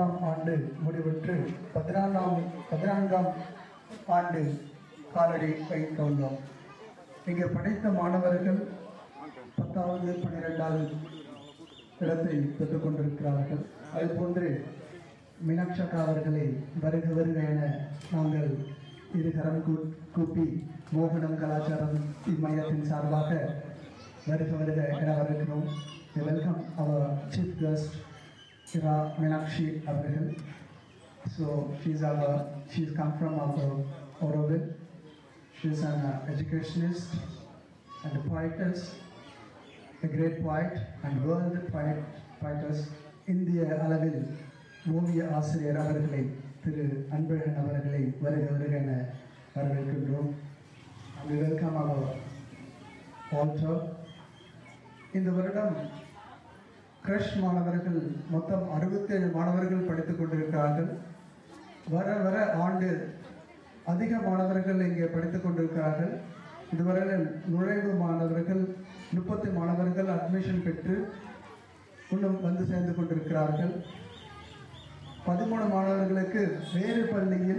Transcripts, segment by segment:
பனிரெண்டாம் ஆண்டு முடிவுற்று பதினான்காம் பதினான்காம் ஆண்டு காலடி வைக்க உள்ளோம் இங்கே படித்த மாணவர்கள் பத்தாவது பன்னிரெண்டாவது இடத்தை பெற்றுக் கொண்டிருக்கிறார்கள் அதுபோன்று மீனாட்சக்கா அவர்களை வருக வருக என நாங்கள் இருகரம் கூ- கூப்பி மோகனம் கலாச்சாரம் இம்மையத்தின் சார்பாக வருக வருக என வரவேற்கிறோம் welcome our chief guest Ira Meenakshi அவர்கள் so she's our she's come from our Oroville. She's an uh, educationist and a poetess a great poet and world poet, poetess இந்திய அளவில் ஓவிய ஆசிரியர் அவர்களை திரு அன்பழகன் அவர்களை வருக வருக என வரவேற்கின்றோம் we welcome our altar இந்த வருடம் கிரஷ் மாணவர்கள் மொத்தம் அறுபத்தேழு மாணவர்கள் படித்துக் கொண்டிருக்கிறார்கள் வர வர ஆண்டு அதிக மாணவர்கள் இங்கே படித்துக் கொண்டிருக்கிறார்கள் இதுவரை நுழைவு மாணவர்கள் முப்பத்தி மாணவர்கள் அட்மிஷன் பெற்று இன்னும் வந்து சேர்ந்து கொண்டிருக்கிறார்கள் பதிமூணு மாணவர்களுக்கு வேறு பள்ளியில்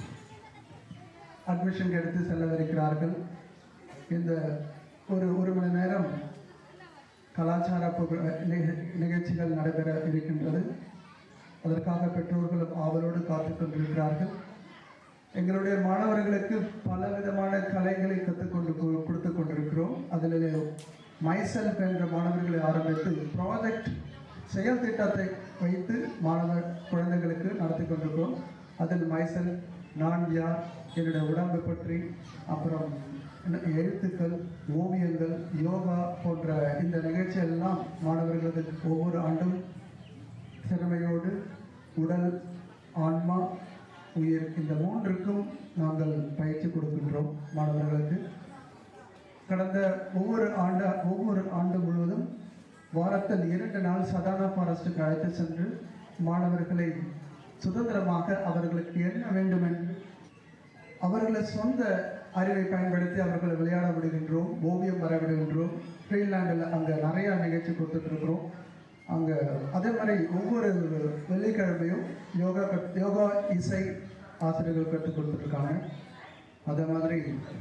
அட்மிஷன் எடுத்து செல்லவிருக்கிறார்கள் இந்த ஒரு ஒரு மணி நேரம் கலாச்சார புக- நிக- நிகழ்ச்சிகள் நடைபெற இருக்கின்றது அதற்காக பெற்றோர்களும் ஆவலோடு காத்துக் கொண்டிருக்கிறார்கள் எங்களுடைய மாணவர்களுக்கு பல விதமான கலைகளை கற்றுக்கொண்டு கொ- கொடுத்துக் கொண்டிருக்கிறோம் அதில் மைசெல்ஃப் என்ற மாணவர்களை ஆரம்பித்து ப்ராஜெக்ட் செயல் திட்டத்தை வைத்து மாணவர் குழந்தைகளுக்கு நடத்தி கொண்டிருக்கிறோம் அதில் மைசெல்ஃப் நான் யார் என்னுடைய உடம்பை பற்றி அப்புறம் என்ன- எழுத்துக்கள் ஓவியங்கள் யோகா போன்ற இந்த நிகழ்ச்சி எல்லாம் மாணவர்களுக்கு ஒவ்வொரு ஆண்டும் திறமையோடு உடல் ஆன்மா உயிர் இந்த மூன்றுக்கும் நாங்கள் பயிற்சி கொடுக்கின்றோம் மாணவர்களுக்கு கடந்த ஒவ்வொரு ஆண்டு ஒவ்வொரு ஆண்டு முழுவதும் வாரத்தில் இரண்டு நாள் சதானா ஃபாரஸ்ட்டுக்கு அழைத்து சென்று மாணவர்களை சுதந்திரமாக அவர்களுக்கு என்ன வேண்டும் என்று அவர்களை சொந்த அறிவை பயன்படுத்தி அவர்களை விளையாட விடுகின்றோம் ஓவியம் வர விடுகின்றோம் ஃப்ரீலாண்டில் அங்கே நிறையா நிகழ்ச்சி கொடுத்துட்ருக்குறோம் அங்கே அதே மாதிரி ஒவ்வொரு வெள்ளிக்கிழமையும் யோகா கத் யோகா இசை ஆசிரியர்கள் கற்றுக் கொடுத்துட்ருக்காங்க அதே மாதிரி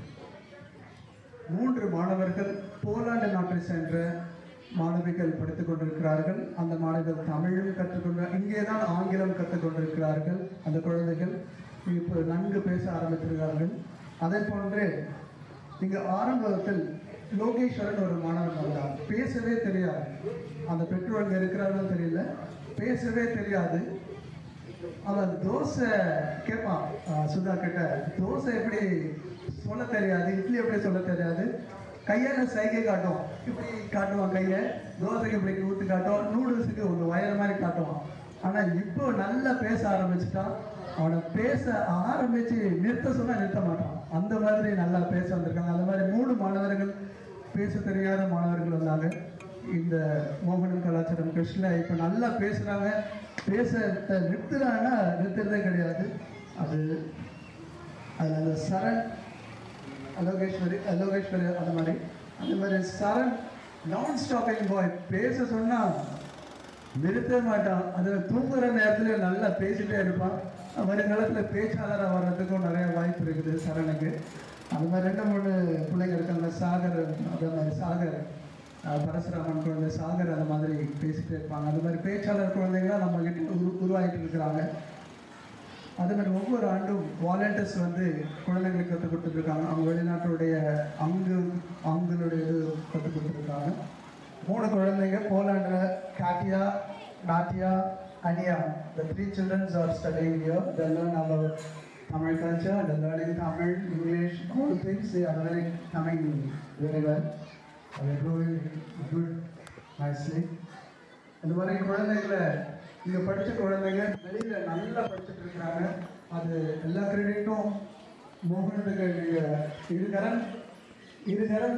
மூன்று மாணவர்கள் போலாந்து நாட்டை சென்ற மாணவிகள் படித்துக் கொண்டிருக்கிறார்கள் அந்த மாணவர்கள் தமிழும் கற்றுக்கொண்டு இங்கே தான் ஆங்கிலம் கற்றுக் கொண்டிருக்கிறார்கள் அந்த குழந்தைகள் இப்போ நன்கு பேச ஆரம்பித்திருக்கிறார்கள் அதே போன்று இங்கு ஆரம்பத்தில் லோகேஸ்வரன் ஒரு மாணவன் வந்தார் பேசவே தெரியாது அந்த பெற்றோர் இங்கே இருக்கிறார்கள் தெரியல பேசவே தெரியாது அவன் தோசை கேட்பான் ஆஹ் சுதா கிட்ட தோசை எப்படி சொல்ல தெரியாது இட்லி எப்படி சொல்ல தெரியாது கையால சைகை காட்டும் இப்படி காட்டுவான் கையை தோசைக்கு இப்படி ஊற்றி காட்டும் நூடுல்ஸுக்கு ஒரு வயர் மாதிரி காட்டுவான் ஆனா இப்போ நல்லா பேச ஆரம்பிச்சுட்டான் அவனை பேச ஆரம்பிச்சு நிறுத்த சொன்னா நிறுத்த மாட்டான் அந்த மாதிரி நல்லா பேச வந்திருக்காங்க அந்த மாதிரி மூணு மாணவர்கள் பேச தெரியாத மாணவர்கள் வந்தாங்க இந்த மோகனம் கலாச்சாரம் கிருஷ்ண இப்போ நல்லா பேசுகிறாங்க பேச நிறுத்துறாங்கன்னா நிறுத்துறதே கிடையாது அது அதில் அந்த சரண் அலோகேஸ்வரி அலோகேஸ்வரி அந்த மாதிரி அந்த மாதிரி சரண் நான் ஸ்டாப்பிங் பாய் பேச சொன்னால் நிறுத்தவே மாட்டான் அது தூங்குற நேரத்துல நல்லா பேசிட்டே இருப்பான் வருங்காலத்தில் பேச்சாளராக வர்றதுக்கும் நிறைய வாய்ப்பு இருக்குது சரணுக்கு அந்த மாதிரி ரெண்டு மூணு பிள்ளைங்க இருக்காங்க சாகர் அதே மாதிரி சாகர் அஹ், பரசுராமன் குழந்தை சாகர் அந்த மாதிரி பேசிட்டே இருப்பாங்க அந்த மாதிரி பேச்சாளர் குழந்தைங்களாம் நம்ம கிட்ட உரு உருவாகிட்டு இருக்கிறாங்க அதே மாதிரி ஒவ்வொரு ஆண்டும் வாலண்டியர்ஸ் வந்து குழந்தைங்களுக்கு கற்றுக் கொடுத்துட்ருக்காங்க அவங்க வெளிநாட்டுடைய அங்கு அவங்களுடைய இது கற்றுக் கொடுத்துருக்காங்க மூணு குழந்தைங்க போலாண்டில் காட்டியா நாட்டியா அனியா the three children are studying here they learn about Tamil culture they learning Tamil English all things they are very coming very well they are doing good nicely இந்த மாதிரி குழந்தைகளை இங்க படிச்ச குழந்தைங்க வெளியில நல்லா படிச்சுட்டு இருக்கிறாங்க அது எல்லா கிரெடிட்டும் மோகனத்துக்கு நீங்க இருகரன் இருகரன்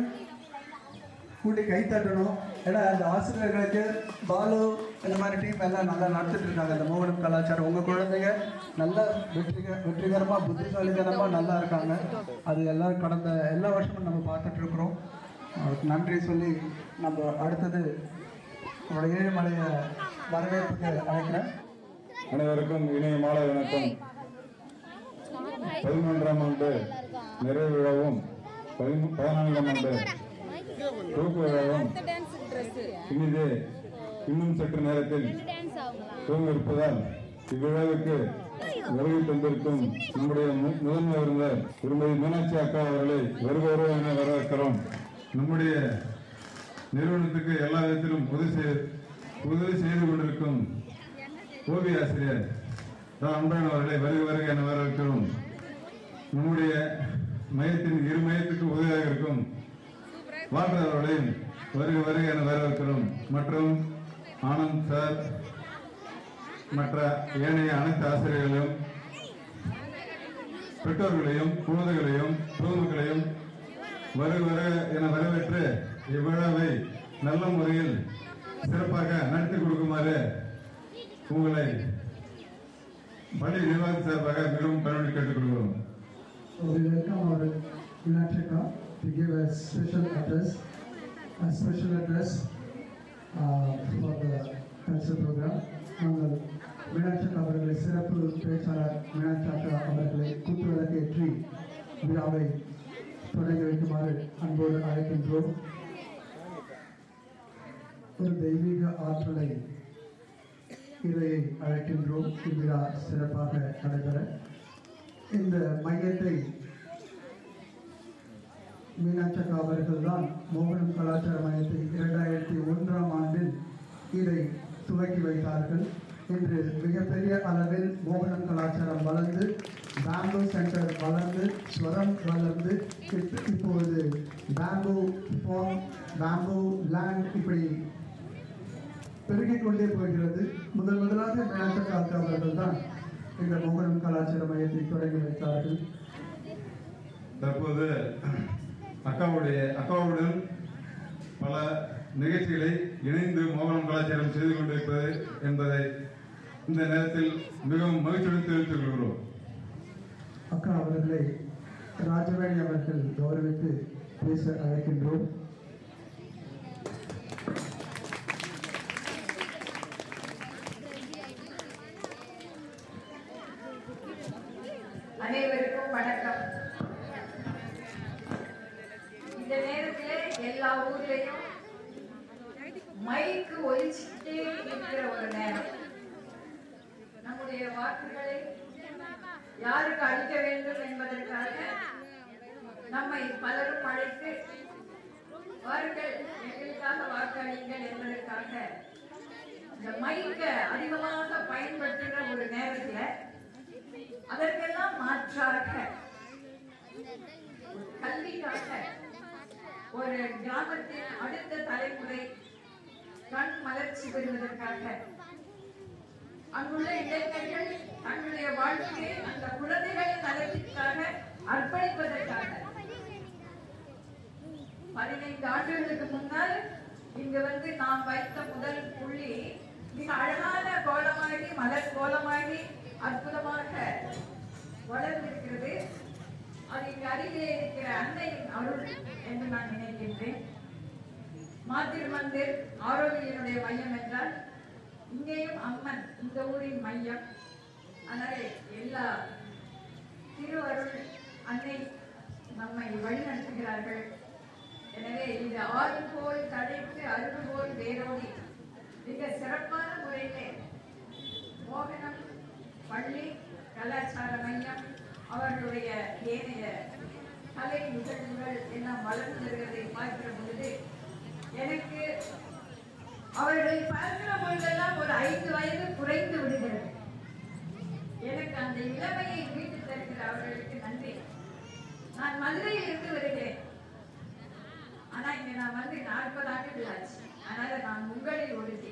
கூட்டி கை தட்டணும் ஏன்னா அந்த ஆசிரியர்களுக்கு பாலு இந்த மாதிரி டீம் எல்லாம் நல்லா நடத்திட்டு இருக்காங்க இந்த மோகனம் கலாச்சாரம் உங்க குழந்தைங்க நல்லா வெற்றிக வெற்றிகரமா புத்திசாலித்தனமா நல்லா இருக்காங்க அது எல்லாம் கடந்த எல்லா வருஷமும் நம்ம பார்த்துட்டு இருக்கிறோம் அவருக்கு நன்றி சொல்லி நம்ம அடுத்தது நம்மளோட ஏழுமலையை வரவேற்புக்கு அழைக்கிறேன் அனைவருக்கும் இனிய மாலை வணக்கம் பதிமூன்றாம் ஆண்டு நிறைவு விழாவும் பதிமூ- பதினான்காம் ஆண்டு துவக்க விழாவும் இனிதே இன்னும் சற்று நேரத்தில் துவங்க இருப்பதால் இவ்விழாவுக்கு வருகை தந்திருக்கும் நம்முடைய மு- முதன்மை விருந்தர் திருமதி மீனாட்சி அக்கா அவர்களை வருக வருக என வரவேற்கிறோம் நம்முடைய நிறுவனத்துக்கு எல்லா விதத்திலும் உதவி செய்ய- உதவி செய்து கொண்டிருக்கும் ஓவிய ஆசிரியர் ரா. அன்பழகன் அவர்களை வருக வருக என வரவேற்கிறோம் நம்முடைய மையத்தின் இரு மையத்துக்கு உதவியாக இருக்கும் வாட்டர் அவர்களையும் வருக வருக என வரவேற்கிறோம் மற்றும் ஆனந்த் சார் மற்ற ஏனைய அனைத்து ஆசிரியர்களையும் பெற்றோர்களையும் குழந்தைகளையும் பொதுமக்களையும் வருக வருக என வரவேற்று இவ்விழாவை நல்ல முறையில் சிறப்பாக நடத்தி கொடுக்குமாறு உங்களை பள்ளி நிர்வாக சார்பாக மிகவும் பணியோடு கேட்டுக்கொள்கிறோம் So we welcome our Vinachika to give a special address, a special address uh, for the cultural program. நாங்கள் மீனாட்சக்கா அவர்களை சிறப்பு பேச்சாளர் மீனாட்சக்கா அவர்களை கூட்டுவிளக்கேற்றி விழாவை தொடங்கி வைக்குமாறு அன்போடு அழைக்கின்றோம் ஒரு தெய்வீக ஆற்றலை இதையை அழைக்கின்றோம் இவ்விழா சிறப்பாக நடைபெற இந்த மையத்தை மீனாட்சக்கா அவர்கள் தான் மோகனம் கலாச்சார மையத்தை இரண்டாயிரத்தி ஒன்றாம் ஆண்டில் இதை துவக்கி வைத்தார்கள் இன்று மிகப்பெரிய அளவில் மோகனம் கலாச்சாரம் வளர்ந்து பேம்பு சென்டர் வளர்ந்து ஸ்வரம் வளர்ந்து இப்- இப்பொழுது பேம்பு ஃபார்ம் பேம்பு லேண்ட் இப்படி பெருகிக் கொண்டே போகிறது முதல் முதலாக மீனாட்சக்கா அக்கா அவர்கள் தான் இந்த மோகனம் கலாச்சார மையத்தை தொடங்கி வைத்தார்கள் தற்போது அக்காவுடைய அக்காவுடன் பல நிகழ்ச்சிகளை இணைந்து மோகனம் கலாச்சாரம் செய்து கொண்டிருப்பது என்பதை இந்த நேரத்தில் மிகவும் மகிழ்ச்சியுடன் தெரிவித்துக் கொள்கிறோம் அக்கா அவர்களை ராஜவேணி அவர்கள் கௌரவித்து பேச அழைக்கின்றோம் அனைவருக்கும் வணக்கம் இந்த நேரத்துல எல்லா ஊர்லயும் மைக்கு ஒலிச்சுட்டே இருக்கிற ஒரு நேரம் நம்முடைய வாக்குகளை யாருக்கு அளிக்க வேண்டும் என்பதற்காக நம்மை பலரும் அழைத்து வாருங்கள் எங்களுக்காக வாக்களிங்கள் என்பதற்காக இந்த மைக்க அதிகமாக பயன்படுத்துகிற ஒரு நேரத்துல அதற்கெல்லாம் மாற்றாக ஒரு கல்விக்காக ஒரு கிராமத்தின் அடுத்த தலைமுறை கண் மலர்ச்சி பெறுவதற்காக அங்குள்ள இளைஞர்கள் தங்களுடைய வாழ்க்கையை அந்த குழந்தைகளின் நலத்திற்காக அர்ப்பணிப்பதற்காக பதினைந்து ஆண்டுகளுக்கு முன்னால் இங்கு வந்து நாம் வைத்த முதல் புள்ளி மிக அழகான கோலமாகி மலர் கோலமாகி அற்புதமாக வளர்ந்திருக்கிறது அது இங்கு அருகிலே இருக்கிற அன்னையின் அருள் என்று நான் நினைக்கின்றேன் மாத்திரு மந்திர் ஆரோக்கியனுடைய மையம் என்றால் இங்கேயும் அம்மன் இந்த ஊரின் மையம் அதனால எல்லா திருவருள் அன்னை நம்மை வழிநடத்துகிறார்கள் எனவே இது ஆறு போல் தடைத்து அருள் போல் வேரோடி மிக சிறப்பான முறையிலே மோகனம் பள்ளி கலாச்சார மையம் அவர்களுடைய ஏனைய கலை நிகழ்வுகள் எல்லாம் வளர்ந்து வருவதை பார்க்கிற பொழுது எனக்கு அவர்களை பார்க்கிற பொழுதெல்லாம் ஒரு ஐந்து வயது குறைந்து விடுகிறது எனக்கு அந்த இளமையை மீட்டு தருகிற அவர்களுக்கு நன்றி நான் மதுரையில் இருந்து வருகிறேன் ஆனா இங்க நான் வந்து நாற்பது ஆண்டுகள் ஆச்சு அதனால நான் உங்களில் ஒருத்தி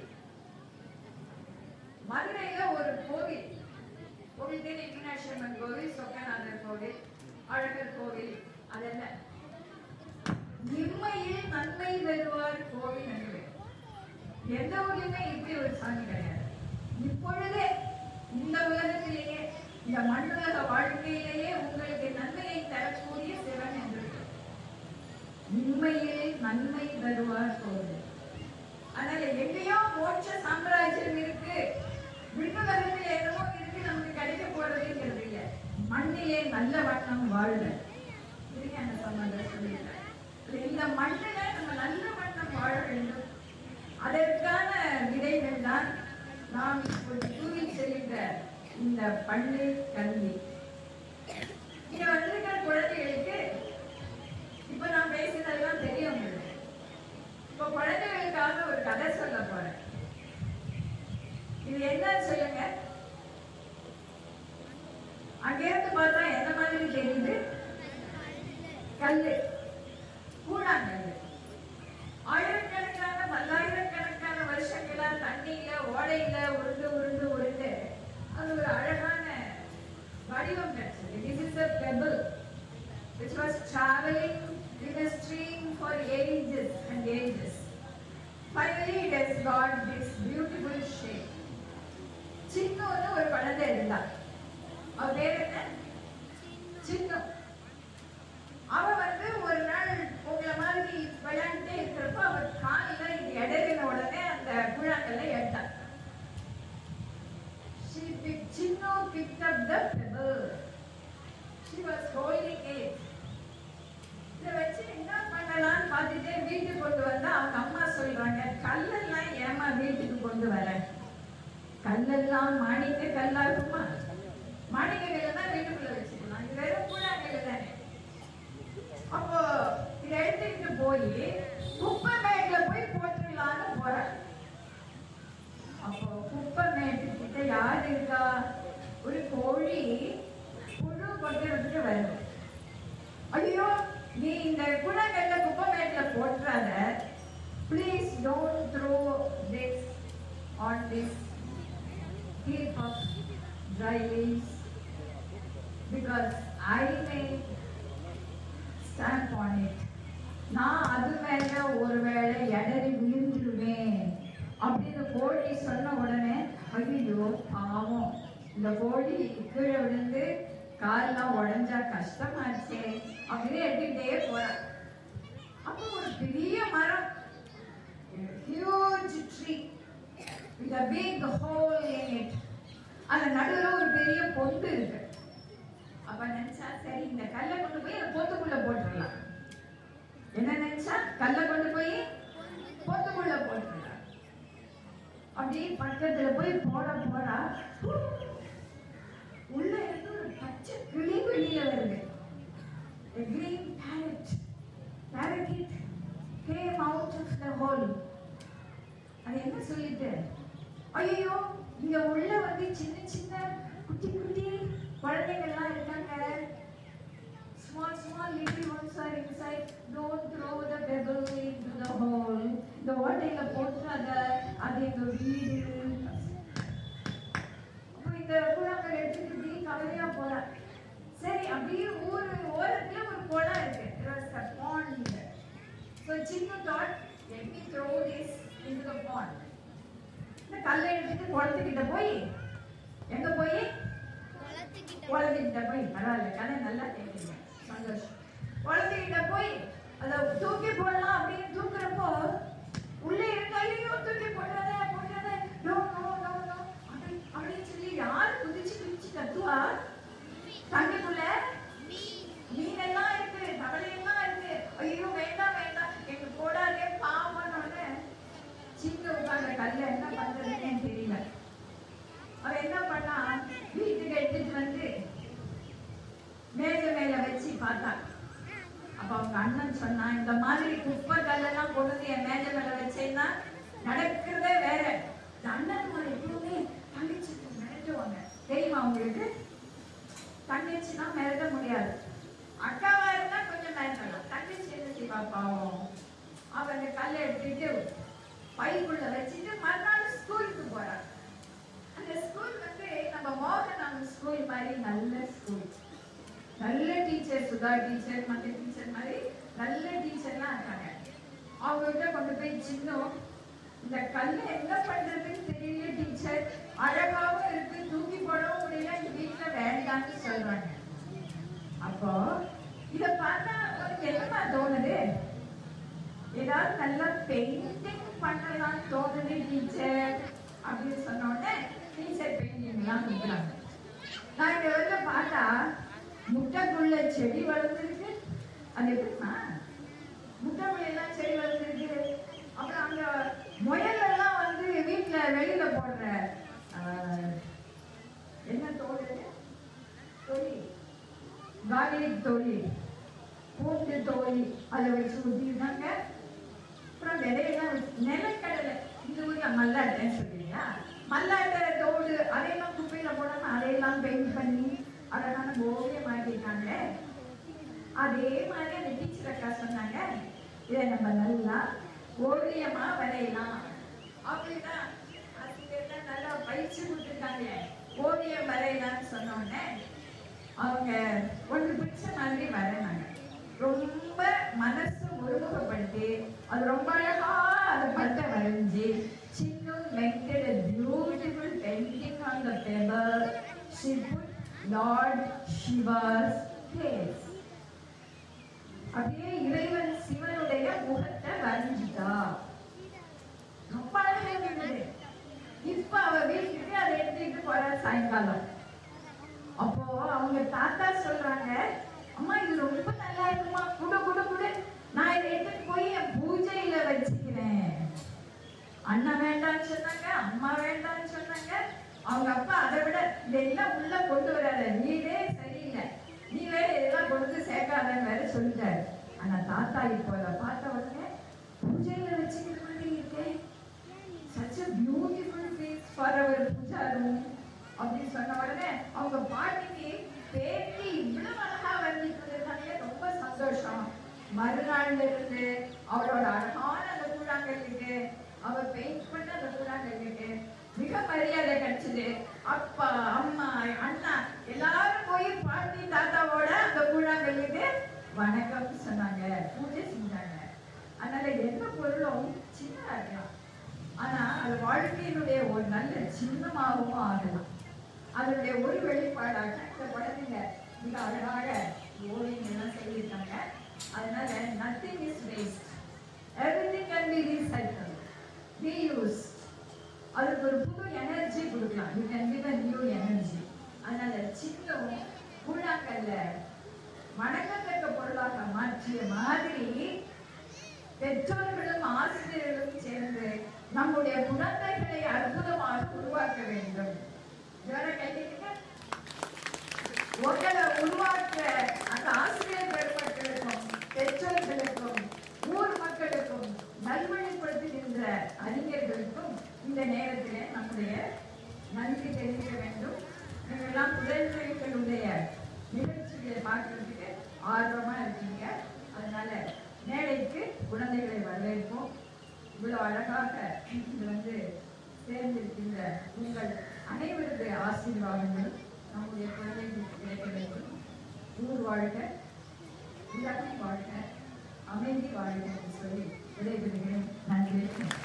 மதுரையில ஒரு கோவில் கோவில் தேனி மீனாட்சி அம்மன் கோவில் சொக்கநாதர் கோவில் அழகர் கோவில் அதெல்லாம் இம்மையில் நன்மை பெறுவார் கோவில் என்று எந்த ஊர்லயுமே இப்படி ஒரு சாமி கிடையாது இப்பொழுதே இந்த உலகத்திலேயே இந்த மண்ணுலக வாழ்க்கையிலேயே உங்களுக்கு நன்மையை தரக்கூடிய சிவன் என்று உண்மையிலே நன்மை தருவார் கோவில் அதனால எங்கேயோ மோட்ச சாம்ராஜ்யம் இருக்கு விண்ணுலகத்தில் என்ன தான் நாம் இப்போது கூறி செல்கின்ற இந்த பள்ளி கல்வி இங்க வந்திருக்கிற குழந்தைகளுக்கு இப்ப நான் பேசினதெல்லாம் தெரியும் உங்களுக்கு இப்ப குழந்தைகளுக்காக ஒரு கதை சொல்ல போறேன் இது என்னன்னு சொல்லுங்க அங்கிருந்து பார்த்தா என்ன மாதிரி தெரியுது கல்லு கூழாங்கல்லு ஆயிரக்கணக்கான பல்லாயிரக்கணக்கான வருஷங்களா தண்ணியில ஓடையில உருண்டு உருண்டு உருண்டு அது ஒரு அழகான வடிவம் கிடைச்சது this is a pebble which was traveling in a stream for ages and ages finally it has got this beautiful shape சின்னோன்னு ஒரு குழந்தை இருந்தா அவ பேர் என்ன சின்னம் அவ வந்து ஒரு நாள் உங்களை மாதிரி விளையாண்டுட்டே இருக்கிறப்ப அவ காலில் இது இடறின உடனே அந்த குழாங்கல்ல எடுத்தாள் She picked, Chinno picked up the pebble. She was holding it. இதை வச்சு என்ன பண்ணலாம்னு பார்த்துட்டே வீட்டுக்கு கொண்டு வந்தா அவங்க அம்மா சொல்றாங்க கல்லெல்லாம் ஏமா வீட்டுக்கு கொண்டு வர கல்லெல்லாம் மாணிக்க கல்லாகுமா மாணிக்க கல்லை தான் வீட்டுக்குள்ள வச்சுக்கலாம் இது வெறும் கூழாங்கல்ல தானே அப்போ இதை எடுத்துக்கிட்டு போய் குப்பை மேட்ல போய் போட்டுடலான்னு போறேன் அப்போ குப்பை மேட்டு கிட்ட யார் இருக்கா ஒரு கோழி புழு கொட்டுறதுக்கு வருது ஐயோ நீ இந்த குணங்கள்ல குப்பை மேட்ல போட்டுறாத please don't throw this on this heap of dry leaves because I may stamp on it. நான் அது மேல ஒருவேளை இடறி விழுந்துருவேன் அப்படின்னு கோழி சொன்ன உடனே ஐயோ பாவம் இந்த கோழி கீழே விழுந்து கால்லாம் உடைஞ்சா கஷ்டமாச்சே அப்படின்னு எடுத்துக்கிட்டே போறான் அப்போ ஒரு பெரிய மரம் huge tree with a big hole in it அந்த நடுவுல ஒரு பெரிய பொந்து இருக்கு அப்ப நினைச்சா சரி இந்த கல்லை கொண்டு போய் அந்த பொத்துக்குள்ள போட்டுடலாம் என்ன நினைச்சா கல்லை கொண்டு போய் பொத்துக்குள்ள போட்டுடலாம் அப்படியே பக்கத்துல போய் போட போடா உள்ள இருந்து ஒரு பச்சை கிளி வெளியில வருது A green parrot. Parakeet came out of the hole. அது என்ன சொல்லிட்டு ஐயோ இங்க உள்ள வந்து சின்ன சின்ன குட்டி குட்டி குழந்தைங்கள்லாம் இருக்காங்க small small little ones are inside don't throw the pebble into the hole இந்த ஓட்டையில போட்டுறாத அது எங்க வீடு அப்போ இந்த கூழாங்கல் எடுத்துட்டு இப்படி கவலையா போறா சரி அப்படியே ஊர் ஓரத்துல ஒரு குளம் இருக்கு There was a pond. So சின்ன thought, let me throw this into the pond. இந்த கல்லை எடுத்துட்டு குளத்துக்கிட்ட போய் எங்க போய் குளத்துக்கிட்ட போய் பரவாயில்ல கதை நல்லா கேட்குறீங்க சந்தோஷம் குளத்துக்கிட்ட போய் அதை தூக்கி போடலாம் அப்படின்னு தூக்குறப்போ உள்ளே இருக்க ஐயோ தூக்கி போடுறத போடுறத நோ நோ நோ நோ அப்படி அப்படின்னு சொல்லி யார் குதிச்சு குதிச்சு கத்துவா தண்ணிக்குள்ள மீனெல்லாம் இருக்கு தவளையெல்லாம் இருக்கு ஐயோ வேண்டாம் வேண்டாம் எங்க போடாதே பாவம்னு சின்ன உட்கார்ந்த கல்ல என்ன பண்றதுன்னு எனக்கு தெரியல அவ என்ன பண்ணா வீட்டுக்கு எடுத்துட்டு வந்து மேஜை மேல வச்சு பார்த்தா அப்ப அவங்க அண்ணன் சொன்னா இந்த மாதிரி குப்பை கல்லெல்லாம் கொண்டு வந்து என் மேஜை மேல வச்சேன்னா நடக்கிறதே வேற இந்த அண்ணன் எப்பவுமே தங்கச்சி மிரட்டுவாங்க தெரியுமா உங்களுக்கு தங்கச்சினா மிரட்ட முடியாது அக்காவா இருந்தா கொஞ்சம் மிரட்டலாம் தங்கச்சி என்ன செய்வா பாவம் அவ அந்த கல்லை எடுத்துட்டு பைக்குள்ள வச்சுட்டு மறுநாள் ஸ்கூலுக்கு போறா அந்த ஸ்கூல் வந்து நம்ம மோகனம் ஸ்கூல் மாதிரி நல்ல ஸ்கூல் நல்ல டீச்சர் சுதா டீச்சர் மற்ற டீச்சர் மாதிரி நல்ல டீச்சர்லாம் இருக்காங்க அவங்க கிட்ட கொண்டு போய் சின்னம் இந்த கல்லை என்ன பண்றதுன்னு தெரியல டீச்சர் அழகாவும் இருக்கு தூக்கி போடவும் முடியல இந்த வீட்டுல வேண்டாம்னு சொல்றாங்க அப்போ இத பார்த்தா உனக்கு என்னமா தோணுது ஏதாவது நல்லா பெயிண்டிங் பண்ணலாம்னு தோணுது டீச்சர் அப்படின்னு சொன்ன உடனே டீச்சர் பெயிண்டிங்லாம் கொடுக்குறாங்க நான் இங்க வந்து பார்த்தா முட்டைக்குள்ள செடி வளர்ந்துருக்கு அது எப்படிமா முட்டைக்குள்ள எல்லாம் செடி வளர்ந்துருக்கு அப்புறம் அங்க முயல் எல்லாம் வந்து வீட்டுல வெளியில போடுற ஆஹ், என்ன தோல் இது? தொலி கார்லிக் தொலி பூண்டு தோல் அதை வச்சு ஊற்றிருந்தாங்க அப்புறம் விதையெல்லாம் வச்சு நிலக்கடலை இந்த ஊர்ல மல்லாட்டைன்னு சொல்றீங்களா மல்லாட்டை தோடு அதையெல்லாம் குப்பையில போடாம அதையெல்லாம் பெயிண்ட் பண்ணி அழகான ஓவியம் மாட்டிருக்காங்க அதே மாதிரி அந்த டீச்சர் அக்கா சொன்னாங்க இதை நம்ம நல்லா ஓவியமா வரையலாம் அப்படின்னா ஆசிரியர்லாம் நல்லா பயிற்சி கொடுத்துருக்காங்க ஓவியம் வரையலாம்னு சொன்ன உடனே அவங்க ஒன்று பிடிச்ச மாதிரி வரைனாங்க ரொம்ப மனசு ஒருமுகப்படுத்தி அது ரொம்ப அழகா அதை பட்ட வரைஞ்சி சின்னம் painted a beautiful painting on the paper. She put Lord Shiva's face. அப்படியே இறைவன் சிவனுடைய முகத்தை வரைஞ்சிட்டா ரொம்ப அழகா இருந்தது இப்ப அவ வீட்டுக்கு அதை எடுத்துட்டு போறா சாயங்காலம் அப்போ அவங்க தாத்தா சொல்றாங்க அம்மா இது ரொம்ப நல்லா இருக்குமா குடு குடு குடு நான் இதை எடுத்துட்டு போய் என் பூஜையில வச்சுக்கிறேன் அண்ணன் வேண்டாம்னு சொன்னாங்க அம்மா வேண்டாம்னு சொன்னாங்க அவங்க அப்பா அதை விட இதெல்லாம் உள்ள கொண்டு வராத நீவே சரியில்லை நீ வேற இதெல்லாம் கொண்டு சேர்க்காதன்னு வேற சொல்லிட்டாரு ஆனா தாத்தா இப்போ அதை பார்த்த உடனே பூஜையில வச்சுக்கிற மாதிரி இருக்கே such a beautiful face for our puja room அப்படின்னு சொன்ன உடனே அவங்க பாட்டிக்கு பேத்தி இவ்வளவு அழகா வந்துட்டு ரொம்ப சந்தோஷம் மறுநாள்ல இருந்து அவளோட அழகான அந்த கூழாங்கல்லுக்கு அவ பெயிண்ட் பண்ண அந்த கூழாங்கல்லுக்கு மிக மரியாதை கிடைச்சது அப்பா அம்மா அண்ணா எல்லாரும் போய் பாட்டி தாத்தாவோட அந்த கூழாங்கல்லுக்கு வணக்கம் சொன்னாங்க பூஜை செஞ்சாங்க அதனால எந்த பொருளும் சின்னதா இருக்கலாம் ஆனா அது வாழ்க்கையினுடைய ஒரு நல்ல சின்னமாகவும் ஆகலாம் அதனுடைய ஒரு வெளிப்பாடாக இந்த குழந்தைங்க மிக அழகாக ஓவியங்கள்லாம் சொல்லியிருக்காங்க அதனால nothing is waste everything can be recycle be use அதுக்கு ஒரு புது எனர்ஜி கொடுக்கலாம் you can give a new energy அதனால சின்னம் கூழாங்கல்ல வணக்கத்தக்க பொருளாக மாற்றிய மாதிரி பெற்றோர்களும் ஆசிரியர்களும் சேர்ந்து நம்முடைய குழந்தைகளை அற்புதமாக உருவாக்க வேண்டும் வேற கேட்டீங்க உங்களை உருவாக்க அந்த ஆசிரியர் பெருமக்களுக்கும் பெற்றோர்களுக்கும் ஊர் மக்களுக்கும் நல்வழிப்படுத்துகின்ற அறிஞர்களுக்கும் இந்த நேரத்திலே நம்முடைய நன்றி தெரிவிக்க வேண்டும் நீங்கள்லாம் குழந்தைகளுடைய நிகழ்ச்சிகளை பார்க்கறதுக்கு ஆர்வமா இருக்கீங்க அதனால மேடைக்கு குழந்தைகளை வரவேற்போம் இவ்வளவு அழகாக இது வந்து சேர்ந்திருக்கின்ற உங்கள் அனைவருடைய ஆசீர்வாதங்கள் நம்முடைய குழந்தைகளுக்கு கிடைக்க வேண்டும் ஊர் வாழ்க உலகம் வாழ்க அமைதி வாழ்க என்று சொல்லி விடைபெறுகிறேன் நன்றி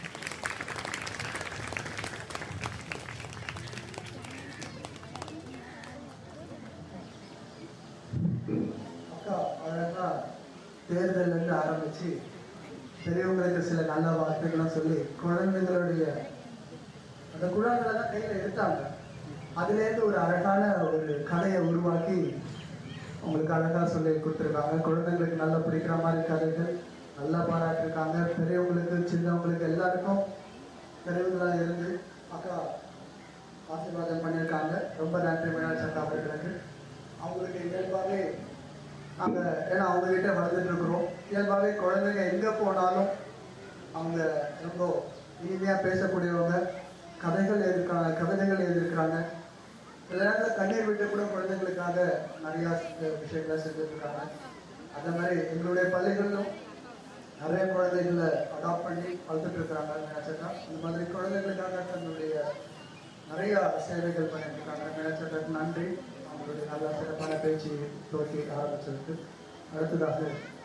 அக்கா அழகா தேர்தல்ல இருந்து ஆரம்பிச்சு பெரியவங்களுக்கு சில நல்ல வார்த்தைகள்லாம் சொல்லி குழந்தைகளுடைய அந்த குழந்தைகளை தான் கையில எடுத்தாங்க அதுல இருந்து ஒரு அழகான ஒரு கதையை உருவாக்கி உங்களுக்கு அழகா சொல்லி கொடுத்துருக்காங்க குழந்தைங்களுக்கு நல்லா பிடிக்கிற மாதிரி கதைகள் நல்லா பாராட்டிருக்காங்க பெரியவங்களுக்கு சின்னவங்களுக்கு எல்லாருக்கும் பெரியவங்களா இருந்து அக்கா ஆசீர்வாதம் பண்ணியிருக்காங்க ரொம்ப நன்றி மீனாட்சி அக்கா அவர்களுக்கு அவங்களுக்கு இயல்பாகவே அங்க ஏன்னா அவங்க கிட்ட வளர்ந்துட்டு இருக்கிறோம் இயல்பாகவே குழந்தைங்க எங்க போனாலும் அவங்க ரொம்ப இனிமையா பேசக்கூடியவங்க கதைகள் எழுதிருக்காங்க கவிதைகள் எழுதியிருக்காங்க சில நேரத்தில் கண்ணீர் விட்டு கூட குழந்தைங்களுக்காக நிறைய விஷயங்களை செஞ்சுட்டு இருக்காங்க அந்த மாதிரி எங்களுடைய பள்ளிகளிலும் நிறைய குழந்தைகளை அடாப்ட் பண்ணி வளர்த்துட்டு இருக்கிறாங்க மீனாட்சக்கா அந்த மாதிரி குழந்தைகளுக்காக தன்னுடைய நிறைய சேவைகள் பண்ணிட்டு இருக்காங்க மீனாட்சக்காக்கு நன்றி அவங்களுடைய நல்ல சிறப்பான பேச்சு துவக்கி ஆரம்பிச்சதுக்கு அடுத்ததாக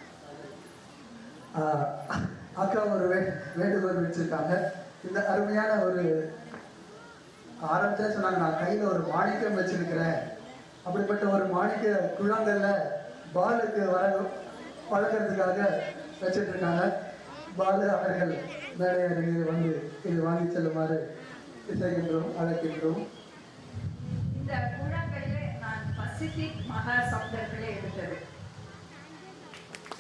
ஆஹ், அக்கா ஒரு வே வேண்டுகோள் வச்சிருக்காங்க இந்த அருமையான ஒரு ஆரம்பிச்சா சொன்னாங்க நான் கையில ஒரு மாணிக்கம் வச்சிருக்கிறேன் அப்படிப்பட்ட ஒரு மாணிக்க குழாங்கல்ல பாலுக்கு வர பழக்கிறதுக்காக வச்சிட்டு இருக்காங்க பாலு அவர்கள் மேடை அருகில் வந்து இது வாங்கி செல்லுமாறு இசைகின்றோம் அழைக்கின்றோம் இந்த கூழாங்கல்ல நான் பசிபிக் மகா சப்தத்திலே எடுத்தது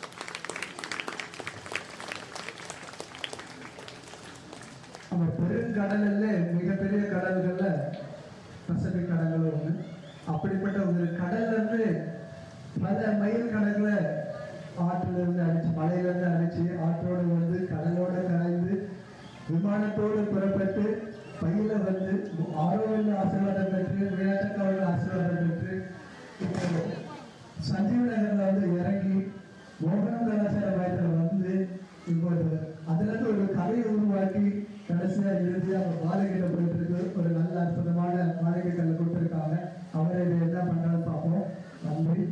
நம்ம பெரு கடல்ல மிகப்பெரிய கடல்கள்ல பசிபிக் கடல் ஒன்று அப்படிப்பட்ட ஒரு கடல்ல இருந்து பல மைல் கணக்குல ஆற்றுல இருந்து அடிச்சு மலையில இருந்து அடிச்சு ஆற்றோட வந்து கடலோட கலந்து விமானத்தோடு புறப்பட்டு பையில வந்து ஆரோவில் ஆசீர்வாதம் பெற்று விளையாட்டுக்காரோட ஆசீர்வாதம் பெற்று இப்போ சஞ்சீவ் நகர்ல வந்து இறங்கி மோகனம் கலாச்சார மையத்தில் வந்து இப்போ ஒரு- அதுல இருந்து ஒரு கதையை உருவாக்கி கடைசியா இறுதியா அவங்க மாளிகையில போயிட்டு இருக்கு ஒரு நல்ல அற்புதமான மாளிகைகள் கொடுத்துருக்காங்க அவரை இது என்ன பண்றான்னு பார்ப்போம் நன்றி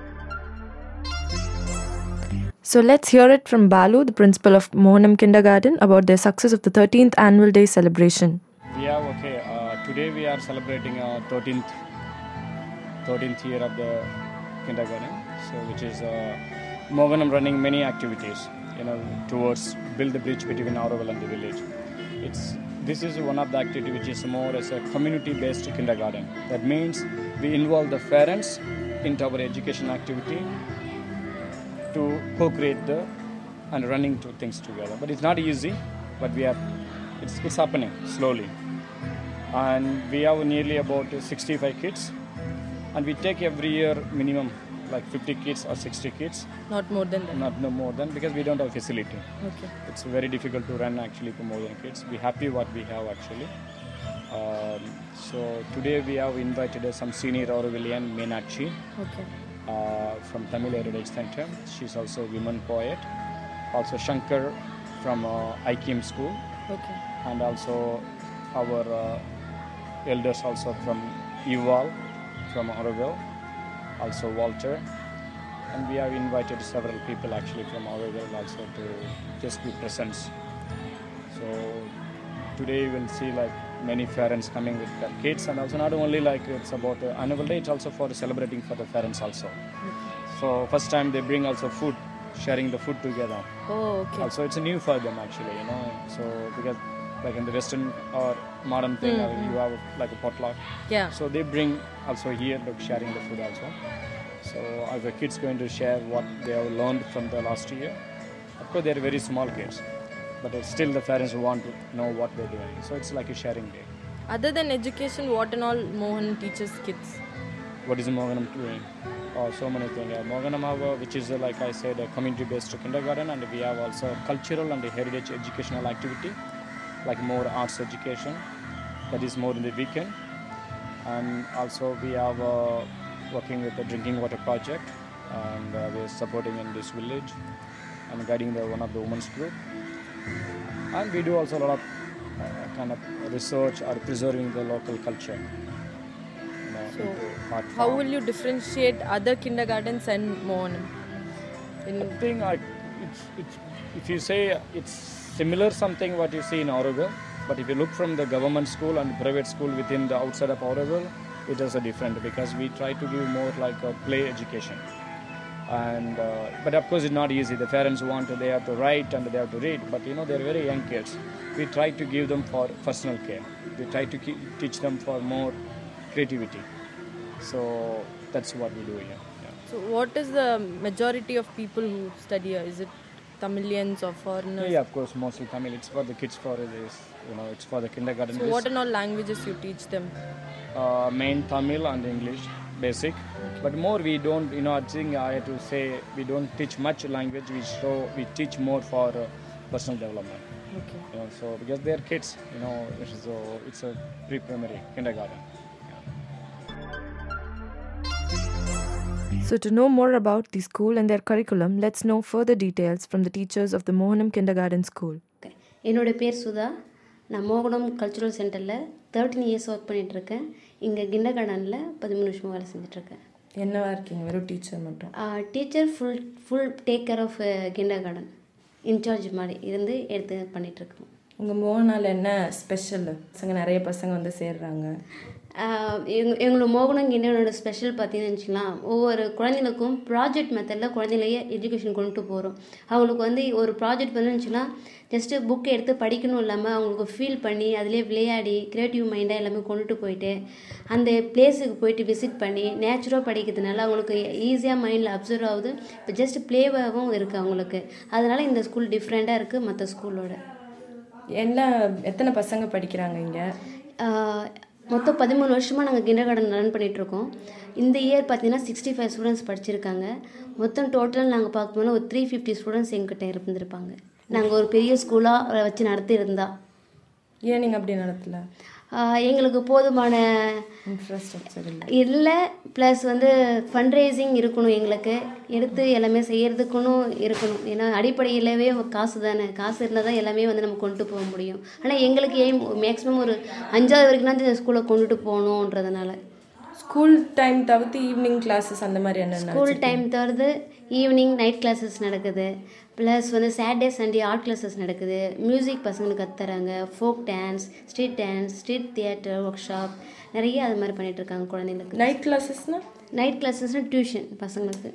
So let's hear it from Balu, the principal of Mohanam Kindergarten, about their success of the 13th annual day celebration. We have okay. Uh, today we are celebrating our 13th 13th year of the kindergarten. So which is uh, Moganam running many activities, you know, towards build the bridge between Auroville and the village. It's this is one of the activity which is more as a community-based kindergarten. That means we involve the parents into our education activity to co-create the and running two things together. But it's not easy, but we are it's, it's happening slowly. And we have nearly about 65 kids, and we take every year minimum like 50 kids or 60 kids, Not more than that. not no more than because we don't have facility. Okay. It's very difficult to run actually for more than kids. We're happy what we have actually. Um, so today we have invited uh, some senior Aurovillian Meenakshi Okay. uh, from Tamil Heritage Center. She's also a women poet. Also Shankar from uh, IKM School, Okay. and also our uh, elders also from Uval, from Oroville, also Walter. And we have invited several people actually from Oroville also to just be present. So today you will see like many parents coming with their kids and also not only like it's about the annual day, it's also for celebrating for the parents also. So first time they bring also food, sharing the food together. Oh, okay. Also it's a new for them actually, you know. So because like in the western or modern thing, uh, you have like a potluck. Yeah. So they bring also here like sharing the food also. So are the kids going to share what they have learned from the last year? Of course, they are very small kids, but it's still the parents want to know what they're doing. So it's like a sharing day. Other than education, what and all Mohan teaches kids? What is Moganam doing? Oh, so many things. Yeah, Moganam, have, uh, which is uh, like I said, a community-based kindergarten, and we have also cultural and heritage educational activity, like more arts education. That is more in the weekend, and also we have uh, working with the drinking water project, and uh, we're supporting in this village, and guiding the one of the women's group, and we do also a lot of uh, kind of research or preserving the local culture. You know, So, into art How form. will you differentiate other kindergartens and Mohanam? In, I think I, it's, it's, if you say it's similar something what you see in Oroville, but if you look from the government school and private school within the outside of Oroville, it is a different because we try to give more like a play education. And uh, but of course it's not easy. The parents want to, they have to write and they have to read, but you know they're very young kids. We try to give them for personal care. We try to keep, teach them for more creativity. So that's what we do here. Yeah. so, what is the majority of people who study here? Is it Tamilians or Yeah, foreigners? yeah, of course, mostly Tamil. It's for the kids for this, you know, it's for the kindergarten. So, what and all languages you teach them? uh, main Tamil and English, basic. But more we don't, you know, I think I have to say we don't teach much language. We show, we teach more for uh, personal development. Okay. You know, so because they're kids, you know, so it's a pre-primary kindergarten. So, to know more about the school and their curriculum, let's know further details from the teachers of the Mohanam Kindergarten School. இருக்கேன் என்னோட பேர் சுதா நான் மோகனம் cultural சென்டரில் thirteen years work பண்ணிகிட்ருக்கேன் இங்கே kinder கார்டனில் பதிமூணு வருஷமாக வேலை செஞ்சுட்ருக்கேன் என்னவா இருக்கீங்க வெறும் டீச்சர் மட்டும் teacher full full take care of kindergarten in charge மாதிரி இருந்து எடுத்து பண்ணிகிட்ருக்கோம் உங்கள் மோகனால் என்ன ஸ்பெஷல் பசங்க நிறைய பசங்க வந்து சேர்றாங்க எங் எங்களோட மோகனம் கிண்டனோட ஸ்பெஷல் பார்த்தீங்கன்னு வச்சுக்கலாம் ஒவ்வொரு குழந்தைங்களுக்கும் ப்ராஜெக்ட் மெத்தடில் குழந்தைங்களையே எஜுகேஷன் கொண்டுட்டு போகிறோம் அவங்களுக்கு வந்து ஒரு ப்ராஜெக்ட் வந்துச்சுன்னா ஜஸ்ட்டு புக் எடுத்து படிக்கணும் இல்லாமல் அவங்களுக்கு ஃபீல் பண்ணி அதிலே விளையாடி க்ரியேட்டிவ் மைண்டாக எல்லாமே கொண்டுட்டு போயிட்டு அந்த பிளேஸுக்கு போயிட்டு விசிட் பண்ணி நேச்சுரலாக படிக்கிறதுனால அவங்களுக்கு ஈஸியாக மைண்டில் அப்சர்வ் ஆகுது இப்போ ஜஸ்ட் ப்ளேவாகவும் இருக்குது அவங்களுக்கு அதனால் இந்த ஸ்கூல் டிஃப்ரெண்ட்டாக இருக்குது மற்ற ஸ்கூலோட என்ன எத்தனை பசங்க படிக்கிறாங்க இங்கே ஆஹ் மொத்தம் பதிமூணு வருஷமாக நாங்கள் கிண்டர் கார்டன் ரன் பண்ணிகிட்ருக்கோம் இந்த இயர் பார்த்தீங்கன்னா சிக்ஸ்டி ஃபைவ் ஸ்டூடெண்ட்ஸ் படிச்சிருக்காங்க மொத்தம் டோட்டல் நாங்கள் பார்க்கும்போது ஒரு த்ரீ ஃபிஃப்டி ஸ்டூடெண்ட்ஸ் எங்கிட்ட இருந்திருப்பாங்க நாங்கள் ஒரு பெரிய ஸ்கூலாக வச்சு நடத்தியிருந்தா ஏன் நீங்கள் அப்படி நடத்தல ஆஹ் எங்களுக்கு போதுமான இன்ஃப்ராஸ்ட்ரக்சர் இல்லை இல்லை ப்ளஸ் வந்து ஃபண்ட் ரைசிங் இருக்கணும் எங்களுக்கு எடுத்து எல்லாமே செய்யறதுக்குன்னு இருக்கணும் ஏன்னா அடிப்படையிலவே காசு தானே காசு இருந்தால் தான் எல்லாமே வந்து நம்ம கொண்டு போக முடியும் ஆனால் எங்களுக்கு ஏன் மேக்ஸிமம் ஒரு அஞ்சாவது வரைக்கும் தான் இந்த ஸ்கூலை கொண்டுட்டு போகணுன்றதுனால ஸ்கூல் டைம் தவிர்த்து ஈவினிங் கிளாஸஸ் அந்த மாதிரி என்னென்ன ஸ்கூல் டைம் தவிர்த்து ஈவினிங் நைட் கிளாஸஸ் நடக்குது ப்ளஸ் வந்து சாட்டர்டே சண்டே ஆர்ட் கிளாஸஸ் நடக்குது மியூசிக் பசங்களுக்கு கற்றுறாங்க folk dance street dance street theatre workshop நிறைய அது மாதிரி பண்ணிட்டு இருக்காங்க குழந்தைங்களுக்கு நைட் கிளாஸஸ்னால் நைட் கிளாஸஸ்னால் டியூஷன் பசங்களுக்கு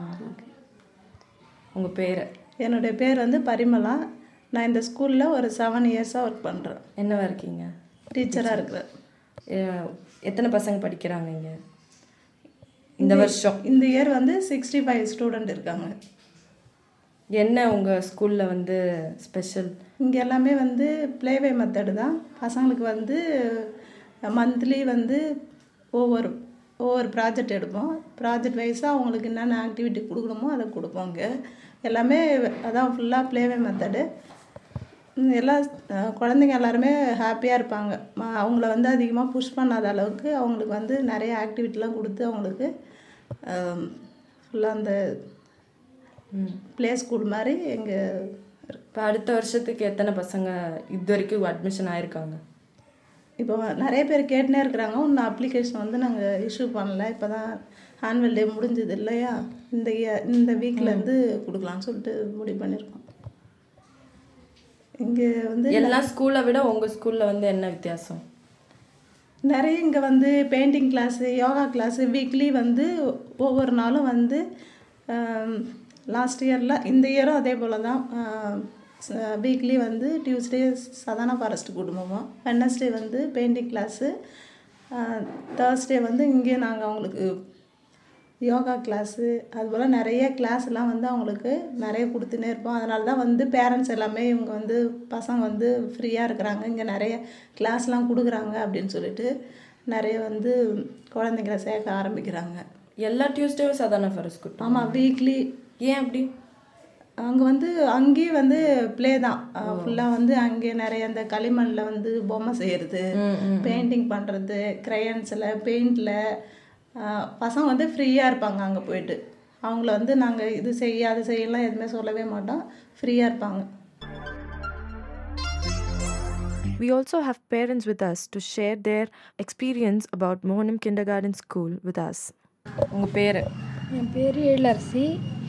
உங்கள் பேர் என்னுடைய பேர் வந்து பரிமளா நான் இந்த ஸ்கூலில் ஒரு செவன் இயர்ஸாக ஒர்க் பண்ணுறேன் என்னவா இருக்கீங்க டீச்சராக இருக்கிறேன் எ- எத்தனை பசங்க படிக்கிறாங்க இங்கே இந்த வருஷம் இந்த இயர் வந்து சிக்ஸ்டி ஃபைவ் ஸ்டூடெண்ட் இருக்காங்க என்ன உங்கள் ஸ்கூலில் வந்து ஸ்பெஷல் இங்கே எல்லாமே வந்து ப்ளேவே மெத்தடு தான் பசங்களுக்கு வந்து மந்த்லி வந்து ஒவ்வொரு ஒவ்வொரு ப்ராஜெக்ட் எடுப்போம் ப்ராஜெக்ட் வைஸாக அவங்களுக்கு என்னென்ன ஆக்டிவிட்டி கொடுக்கணுமோ அதை கொடுப்போம் இங்கே எல்லாமே அதான் ஃபுல்லாக ப்ளேவே மெத்தடு எல்லா அஹ், குழந்தைங்க எல்லாருமே ஹாப்பியாக இருப்பாங்க ம- அவங்கள வந்து அதிகமாக புஷ் பண்ணாத அளவுக்கு அவங்களுக்கு வந்து நிறைய ஆக்டிவிட்டிலாம் கொடுத்து அவங்களுக்கு ஃபுல்லாக அந்த ப்ளே ஸ்கூல் மாதிரி எங்கள் இப்போ அடுத்த வருஷத்துக்கு எத்தனை பசங்க இது வரைக்கும் அட்மிஷன் ஆயிருக்காங்க இப்போ நிறைய பேர் கேட்டுனே இருக்கிறாங்க இன்னும் அப்ளிகேஷன் வந்து நாங்கள் இஷ்யூ பண்ணல இப்போ தான் ஆனுவல் டே முடிஞ்சது இல்லையா இந்த year- இந்த வீக்லேருந்து கொடுக்கலான்னு சொல்லிட்டு முடிவு பண்ணியிருக்கோம் இங்கே வந்து எல்லா ஸ்கூலை விட உங்கள் ஸ்கூலில் வந்து என்ன வித்தியாசம் நிறைய இங்கே வந்து painting class yoga class weekly வந்து ஒவ்வொரு நாளும் வந்து லாஸ்ட் இயரில் இந்த இயரும் அதே போல் தான் வீக்லி வந்து டியூஸ்டே சதானா ஃபாரஸ்ட் கூட்டு போவோம் வெனஸ்டே வந்து பெயிண்டிங் கிளாஸு தேர்ஸ்டே வந்து இங்கே நாங்கள் அவங்களுக்கு யோகா கிளாஸு அதுபோல் நிறைய கிளாஸ்லாம் வந்து அவங்களுக்கு நிறைய கொடுத்துனே இருப்போம் அதனால தான் வந்து பேரண்ட்ஸ் எல்லாமே இவங்க வந்து பசங்க வந்து ஃப்ரீயாக இருக்கிறாங்க இங்கே நிறைய கிளாஸ்லாம் கொடுக்குறாங்க அப்படின்னு சொல்லிட்டு நிறைய வந்து குழந்தைங்கள சேர்க்க ஆரம்பிக்கிறாங்க எல்லா டியூஸ்டேவும் சாதாரண ஃபாரஸ்ட் கூட்டம் ஆமாம் வீக்லி ஏன் அப்படி அங்கே வந்து அங்கேயும் வந்து ப்ளே தான் ஃபுல்லாக வந்து அங்கே நிறைய அந்த களிமண்ணில் வந்து பொம்மை செய்கிறது பெயிண்டிங் பண்ணுறது க்ரையன்ஸில் பெயிண்டில் பசங்க வந்து ஃப்ரீயாக இருப்பாங்க அங்கே போயிட்டு அவங்கள வந்து நாங்கள் இது செய்ய அது செய்யலாம் எதுவுமே சொல்லவே மாட்டோம் ஃப்ரீயாக இருப்பாங்க We also have parents with us to share their experience about Mohanam Kindergarten School with us. உங்கள் பேர் என் பேர் எழிலரசி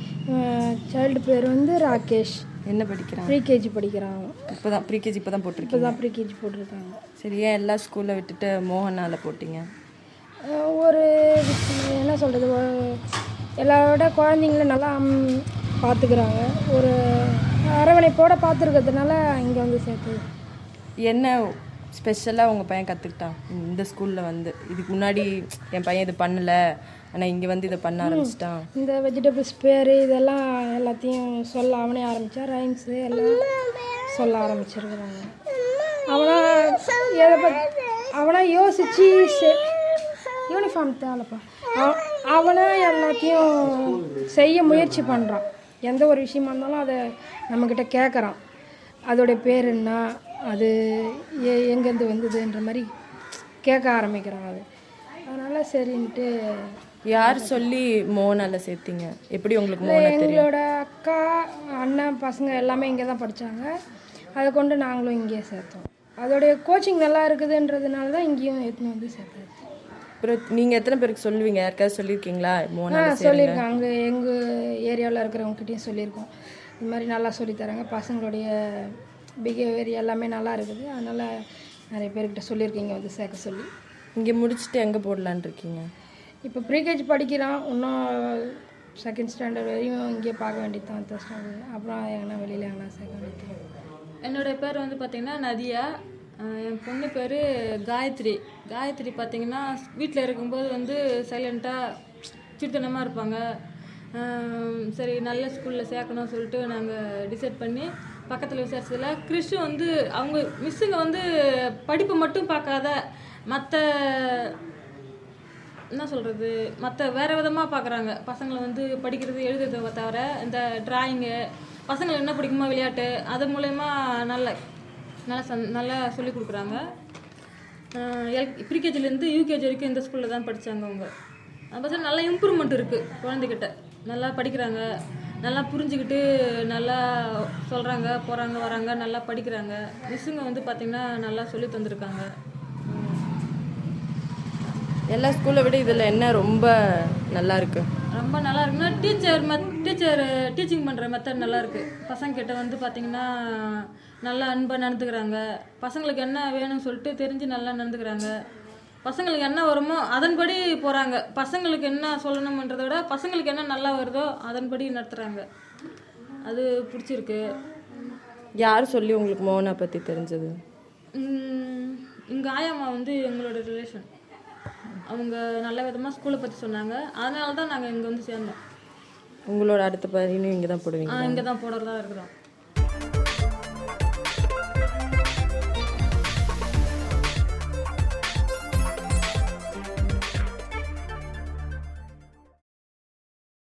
சைல்டு பேர் வந்து ராகேஷ் என்ன படிக்கிறாங்க ப்ரீகேஜி படிக்கிறாங்க இப்போ தான் ப்ரீகேஜி இப்போ தான் இப்போ போட்டிருக்கீங்க தான் ப்ரீகேஜி போட்டிருக்காங்க சரி ஏன் எல்லா ஸ்கூலில் விட்டுட்டு மோகனால போட்டீங்க அஹ் ஒரு விஷயம் என்ன சொல்கிறது எல்லாரோட குழந்தைங்கள நல்லா ம், பார்த்துக்கிறாங்க ஒரு அரவணைப்போட பார்த்துருக்கிறதுனால இங்கே வந்து சேர்த்து என்ன ஸ்பெஷலாக உங்கள் பையன் கற்றுக்கிட்டான் இந்த ஸ்கூலில் வந்து இதுக்கு முன்னாடி என் பையன் இது பண்ணலை ஆனால் இங்கே வந்து இதை பண்ண ஆரம்பிச்சிட்டான் இந்த வெஜிடபிள்ஸ் பேர் இதெல்லாம் எல்லாத்தையும் சொல்ல அவனே ஆரம்பித்தான் ரைம்ஸு எல்லாம் சொல்ல ஆரம்பிச்சிருக்கிறாங்க அவனா எதை பத் அவனா யோசிச்சு யூனிஃபார்ம் தேவைப்பா அவனா எல்லாத்தையும் செய்ய முயற்சி பண்ணுறான் எந்த ஒரு விஷயமா இருந்தாலும் அதை நம்மக்கிட்ட கேட்குறான் அதோடைய பேர் என்ன அது எ எங்கேருந்து வந்ததுன்ற மாதிரி கேட்க ஆரம்பிக்கிறான் அது அதனால் சரின்ட்டு யார் சொல்லி மோகனால சேர்த்தீங்க எப்படி உங்களுக்கு மோகனை தெரியும் எங்களோட அக்கா அண்ணன் பசங்க எல்லாமே இங்கே தான் படித்தாங்க அதை கொண்டு நாங்களும் இங்கேயே சேர்த்தோம் அதோடைய கோச்சிங் நல்லா இருக்குதுன்றதுனால தான் இங்கேயும் எடுத்துன்னு வந்து சேர்த்தாச்சு அப்புறம் நீங்கள் எத்தனை பேருக்கு சொல்லுவீங்க யாருக்காவது சொல்லியிருக்கீங்களா ஆ மோகனால சேருங்க சொல்லியிருக்கோம் அங்கே எங்கள் ஏரியாவில் இருக்கிறவங்ககிட்டயும் சொல்லியிருக்கோம் இந்த மாதிரி நல்லா சொல்லித் தராங்க பசங்களுடைய பிஹேவியர் எல்லாமே நல்லா இருக்குது அதனால் நிறைய பேர்கிட்ட சொல்லியிருக்கீங்க வந்து சேர்க்க சொல்லி இங்கே முடிச்சுட்டு எங்கே போடலான்னு இருக்கீங்க இப்போ ப்ரீகேஜி படிக்கிறான் இன்னும் செகண்ட் ஸ்டாண்டர்ட் வரையும் இங்கேயே பார்க்க வேண்டியது தான் தேர்ட் ஸ்டாண்டர்ட் அப்புறம் எங்கன்னா வெளியில் எங்கன்னா சேர்க்க வேண்டியது என்னோடய பேர் வந்து பார்த்திங்கன்னா நதியா அஹ் என் பொண்ணு பேர் காயத்ரி காயத்ரி பார்த்திங்கன்னா வீட்டில் இருக்கும்போது வந்து சைலண்ட்டாக சிடுத்தனமாக இருப்பாங்க அஹ் சரி நல்ல ஸ்கூலில் சேர்க்கணும்னு சொல்லிட்டு நாங்கள் டிசைட் பண்ணி பக்கத்தில் விசாரிச்சதுல கிறிஷு வந்து அவங்க மிஸ்ஸுங்க வந்து படிப்பை மட்டும் பார்க்காத மற்ற என்ன சொல்கிறது மற்ற வேறு விதமாக பார்க்குறாங்க பசங்களை வந்து படிக்கிறது எழுதுறதை தவிர இந்த டிராயிங்கு பசங்களுக்கு என்ன பிடிக்குமோ விளையாட்டு அது மூலயமா நல்ல நல்லா சந் நல்லா சொல்லி கொடுக்குறாங்க எல் ப்ரீகேஜிலேருந்து யூகேஜி வரைக்கும் இந்த ஸ்கூலில் தான் படித்தாங்க அவங்க அப்போ நல்ல இம்ப்ரூவ்மெண்ட் இருக்குது குழந்தைகிட்ட நல்லா படிக்கிறாங்க நல்லா புரிஞ்சுக்கிட்டு நல்லா சொல்கிறாங்க போகிறாங்க வராங்க நல்லா படிக்கிறாங்க மிஸ்ஸுங்க வந்து பார்த்திங்கன்னா நல்லா சொல்லி தந்திருக்காங்க எல்லா ஸ்கூலை விட இதில் என்ன ரொம்ப நல்லா இருக்கு ரொம்ப நல்லா இருக்குன்னா டீச்சர் மெத் டீச்சர் டீச்சிங் பண்ணுற மெத்தட் நல்லா இருக்கு பசங்க கிட்ட வந்து பார்த்தீங்கன்னா நல்லா அன்பாக நடந்துக்கிறாங்க பசங்களுக்கு என்ன வேணும்னு சொல்லிட்டு தெரிஞ்சு நல்லா நடந்துக்கிறாங்க பசங்களுக்கு என்ன வருமோ அதன்படி போகிறாங்க பசங்களுக்கு என்ன சொல்லணுமன்றதை விட பசங்களுக்கு என்ன நல்லா வருதோ அதன்படி நடத்துகிறாங்க அது பிடிச்சிருக்கு யார் சொல்லி உங்களுக்கு மோகனா பற்றி தெரிஞ்சது எங்கள் ஆயாம்மா வந்து எங்களோட ரிலேஷன் அவங்க நல்ல விதமாக ஸ்கூலை பற்றி சொன்னாங்க அதனால தான் நாங்கள் இங்கே வந்து சேர்ந்தோம் உங்களோட அடுத்த பையனும் இங்கே தான் போடுவீங்க இங்கே தான் போடுறதா இருக்கிறோம்